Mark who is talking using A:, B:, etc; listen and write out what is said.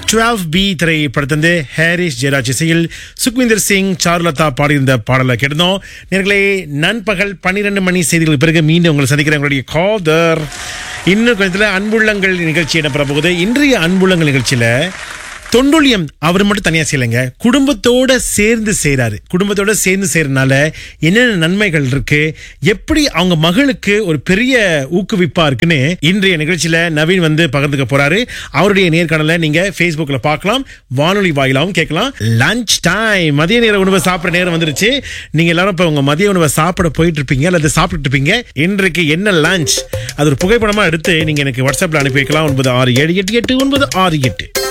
A: twelve B திரைப்படத்திலிருந்து ஹாரிஸ் ஜெயராஜ் இசையில் சுக்விந்தர் சிங் சாருலதா பாடியிருந்த பாடலை கேட்டிருந்தோம் நேர்களே நண்பகல் பன்னிரண்டு மணி செய்திகளுக்கு பிறகு மீண்டும் உங்களை சந்திக்கிறேன் உங்களுடைய காதர் இன்னும் கொஞ்சத்தில் அன்புள்ளங்கள் நிகழ்ச்சி இடம்பெற போகுது இன்றைய அன்புள்ளங்கள் நிகழ்ச்சியில தொண்டுலியம் அவர் மட்டும் தனியா செய்யலைங்க குடும்பத்தோட சேர்ந்து செய்றாரு குடும்பத்தோட சேர்ந்து செய்யறதுனால என்னென்ன நன்மைகள் இருக்கு எப்படி அவங்க மகளுக்கு ஒரு பெரிய ஊக்குவிப்பா இருக்குன்னு இன்றைய நிகழ்ச்சியில நவீன் வந்து பகிர்ந்துக்க போறாரு அவருடைய நேர்காணலை நீங்க Facebookல பார்க்கலாம் வானொலி வாயிலாவும் கேட்கலாம் லஞ்ச் டைம் மதிய நேர உணவை சாப்பிட நேரம் வந்துருச்சு நீங்க எல்லாரும் இப்ப உங்க மதிய உணவை சாப்பிட போயிட்டு இருப்பீங்க அல்லது சாப்பிட்டு இருப்பீங்க இன்றைக்கு என்ன லஞ்ச் அது ஒரு புகைப்படமா எடுத்து நீங்க எனக்கு வாட்ஸ்அப்ல அனுப்பி வைக்கலாம் ஒன்பது ஆறு ஏழு எட்டு எட்டு ஒன்பது ஆறு எட்டு